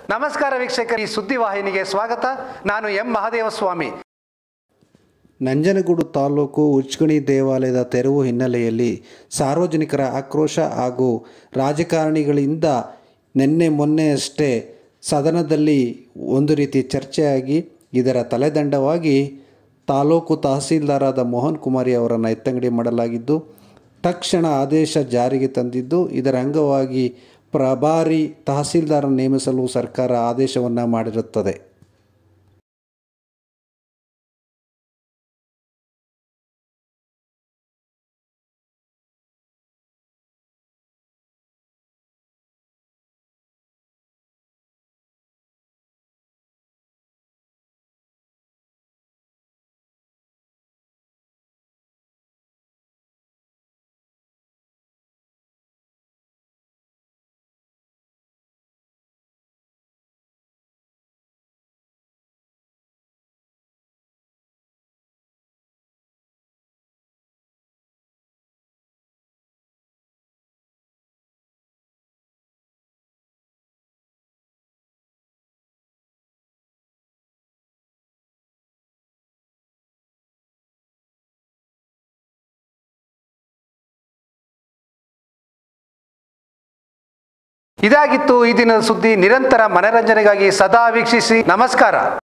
ನಮಸ್ಕಾರ ವೀಕ್ಷಕರು ಈ ಸುದ್ದಿವಾಹಿನಿಗೆ ಸ್ವಾಗತ ನಾನು ಎಂ ಮಹದೇವಸ್ವಾಮಿ ನಂಜನಗೂಡು ತಾಲೂಕು ಉಚ್ಕಣಿ ದೇವಾಲಯದ ತೆರವು ಹಿನ್ನೆಲೆಯಲ್ಲಿ ಸಾರ್ವಜನಿಕರ ಆಕ್ರೋಶ ಹಾಗೂ ರಾಜಕಾರಣಿಗಳಿಂದ ನಿನ್ನೆ ಮೊನ್ನೆಯಷ್ಟೇ ಸದನದಲ್ಲಿ ಒಂದು ರೀತಿ ಚರ್ಚೆಯಾಗಿ ಇದರ ತಲೆದಂಡವಾಗಿ ತಾಲೂಕು ತಹಸೀಲ್ದಾರಾದ ಮೋಹನ್ ಕುಮಾರಿ ಅವರನ್ನು ಎತ್ತಂಗಡಿ ಮಾಡಲಾಗಿದ್ದು ತಕ್ಷಣ ಆದೇಶ ಜಾರಿಗೆ ತಂದಿದ್ದು ಇದರ ಅಂಗವಾಗಿ ಪ್ರಭಾರಿ ತಹಸೀಲ್ದಾರ್ ನೇಮಿಸಲು ಸರ್ಕಾರ ಆದೇಶವನ್ನು ಮಾಡಿರುತ್ತದೆ ಇದಾಗಿತ್ತು ಈ ದಿನದ ಸುದ್ದಿ ನಿರಂತರ ಮನರಂಜನೆಗಾಗಿ ಸದಾ ವೀಕ್ಷಿಸಿ ನಮಸ್ಕಾರ